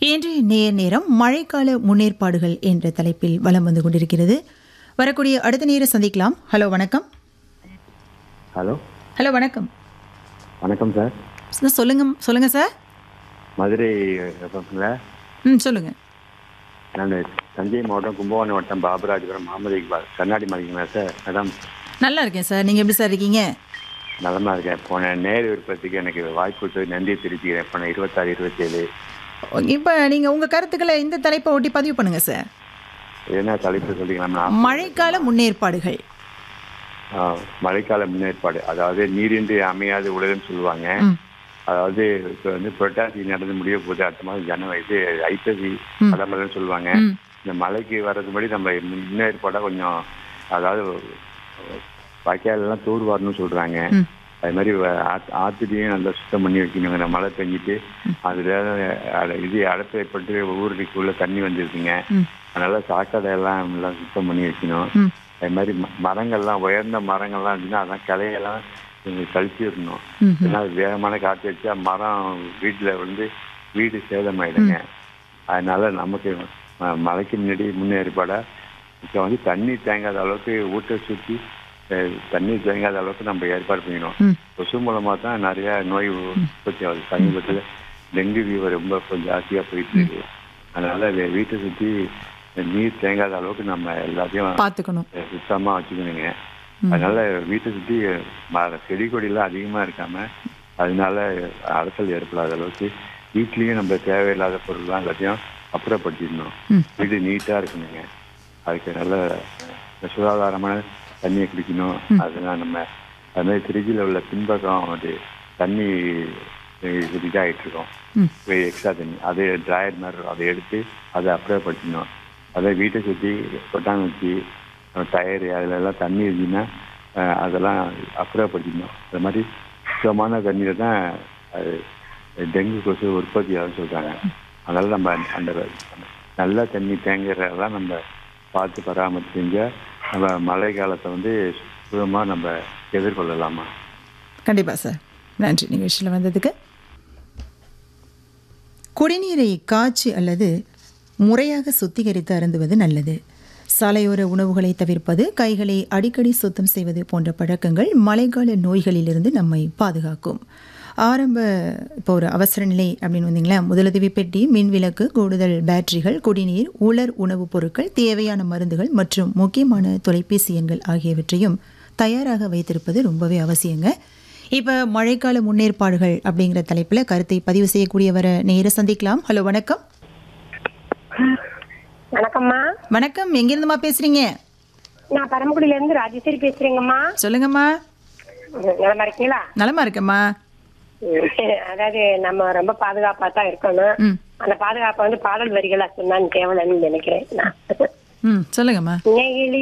இன்றைய நேர் நேரம் மழைக்கால முன்னேற்பாடுகள் என்ற தலைப்பில் வலம் வந்து கொண்டிருக்கிறது வரக்கூடிய அடுத்த நேரம் சந்திக்கலாம் ஹலோ வணக்கம் ஹலோ ஹலோ வணக்கம் வணக்கம் சார் சார், சொல்லுங்க சொல்லுங்க சார் மதுரை எஃப்எம்ல ம் சொல்லுங்க நான் தஞ்சை மாவட்டம் கும்பகோணம் வட்டம் பாபராஜபுரம் முகமது இக்பால் கண்ணாடி மதிக்கங்களா சார் மேடம் நல்லா இருக்கேன் சார் நீங்கள் எப்படி சார் இருக்கீங்க நலமா இருக்கேன் போன நேர் விருப்பத்துக்கு எனக்கு வாய்ப்பு கொடுத்தது நன்றி தெரிவிச்சுக்கிறேன் போன இருபத்தாறு இருபத்தேழு இப்போ நீங்கள் உங்கள் கருத்துக்களை இந்த தலைப்பை ஒட்டி பதிவு பண்ணுங்க சார் என்ன தலைப்பு சொல்லிக்கலாம்னா மழைக்கால முன்னேற்பாடுகள் ஆ, மழைக்கால முன்னேற்பாடு அதாவது நீரின்றி அமையாது உலகன்னு சொல்லுவாங்க ம். அதாவது இப்போ வந்து புரட்டாசி நடந்து முடிய போகுது அடுத்த மாதம் ஜனவரி இது ஐப்பசி அடமலன்னு சொல்லுவாங்க ம். இந்த மழைக்கு வர்றது முன்னாடி நம்ம முன்னேற்பாடாக கொஞ்சம் அதாவது வாய்க்காலெல்லாம் தூர் வரணும்னு சொல்றாங்க ம். அது மாதிரி வ- ஆத்- ஆத்துலையும் நல்லா சுத்தம் பண்ணி வைக்கணுங்க இந்த மழை பெஞ்சிட்டு அதுல அட- இது அடைப்பு ஏற்பட்டு ஊருக்குள்ள தண்ணி வந்துருக்குங்க ம். அதனால சாக்கடை எல்லாம் எல்லாம் சுத்தம் பண்ணி வைக்கணும் ம் அது மாதிரி ம- மரங்கள்லாம் உயர்ந்த மரங்கள்லாம் இருந்துச்சுன்னா அதான் கிளையெல்லாம் கொஞ்சம் கழிச்சிடணும் ம் ஏன்னா வேகமான காற்று வச்சா மரம் வீட்டில் வந்து வீடு சேதமாயிடுங்க அதனால நமக்கு ம- மழைக்கு முன்னாடி முன்னேற்பாடா இப்போ வந்து தண்ணி தேங்காத அளவுக்கு ஊட்ட சுற்றி தண்ணி தேங்காத அளவுக்கு நம்ம ஏற்பாடு பண்ணிடணும் ம் கொசு மூலமாக தான் நிறைய நோய் உற்பத்தி ஆகுது சமீபத்தில் டெங்கு ஃபீவர் ரொம்ப கொஞ்சம் ஜாஸ்தியாக போயிட்டு இருக்கு அதனால வே- வீட்டை சுற்றி நீர் தேங்காத அளவுக்கு நம்ம எல்லாத்தையும் பார்த்துக்கணும் சுத்தமாக வச்சுக்கணுங்க அதனால வீட்டை சுற்றி மர செடி கொடியெல்லாம் அதிகமாக இருக்காம அதனால அடைச்சல் ஏற்படாத அளவுக்கு வீட்லேயும் நம்ம தேவையில்லாத பொருள்லாம் எல்லாத்தையும் அப்புறப்படுத்திடணும் ம். வீடு நீட்டாக இருக்கணுங்க அதுக்கு நல்ல சுகாதாரமான தண்ணியை குடிக்கணும் அதெல்லாம் நம்ம அது மாதிரி திருச்சியில் உள்ள பின்பக்கம் அது தண்ணி இது இதாகிட்டு இருக்கோம் ம் எக்ஸ்ட்ரா தண்ணி அது ட்ராயர் மாதிரி இருக்கும். அதை எடுத்து அதை அப்புறப்படுத்தணும் அதை வீட்டை சுற்றி கொட்டாங்குச்சி டயரு அதுல எல்லாம் தண்ணி இருந்துச்சுன்னா அஹ், அதெல்லாம் அப்புறப்படுத்திடணும் அது மாதிரி சுத்தமான தண்ணியில் தான் அது டெங்கு கொசு உற்பத்தி ஆகும்னு சொல்கிறாங்க அதனால நம்ம அந்த நல்ல தண்ணி தேங்குறதெல்லாம் நம்ம பார்த்து பராமரித்து செஞ்சால் நம்ம மழை காலத்தை வந்து சுலபமாக நம்ம எதிர்கொள்ளலாமா கண்டிப்பாக சார் நன்றி நிகழ்ச்சியில் வந்ததுக்கு குடிநீரை காய்ச்சி அல்லது முறையாக சுத்திகரித்து அருந்துவது நல்லது சாலையோர உணவுகளை தவிர்ப்பது கைகளை அடிக்கடி சுத்தம் செய்வது போன்ற பழக்கங்கள் மழைக்கால நோய்களிலிருந்து நம்மை பாதுகாக்கும் ஆரம்ப இப்போ ஒரு அவசர நிலை அப்படின்னு வந்தீங்களா முதலுதவி பெட்டி மின்விளக்கு கூடுதல் பேட்டரிகள் குடிநீர் உலர் உணவுப் பொருட்கள் தேவையான மருந்துகள் மற்றும் முக்கியமான தொலைபேசி எண்கள் ஆகியவற்றையும் தயாராக வைத்திருப்பது ரொம்பவே அவசியங்க இப்போ மழைக்கால முன்னேற்பாடுகள் அப்படிங்கிற தலைப்பில் கருத்தை பதிவு செய்யக்கூடியவரை நேர சந்திக்கலாம் ஹலோ வணக்கம் வணக்கம்மா வணக்கம் எங்கிருந்துமா பேசுறீங்க நான் பரமக்குடியில இருந்து ராஜேஸ்வரி பேசுறேங்கம்மா சொல்லுங்கம்மா ம், நலமா இருக்கீங்களா நலமா இருக்கம்மா ம், அதாவது நம்ம ரொம்ப பாதுகாப்பா தான் இருக்கணும் ம் அந்த பாதுகாப்பை வந்து பாடல் வரிகளா சொன்னான்னு தேவலன்னு நினைக்கிறேன் நான் ம் சொல்லுங்கம்மா நெகிழி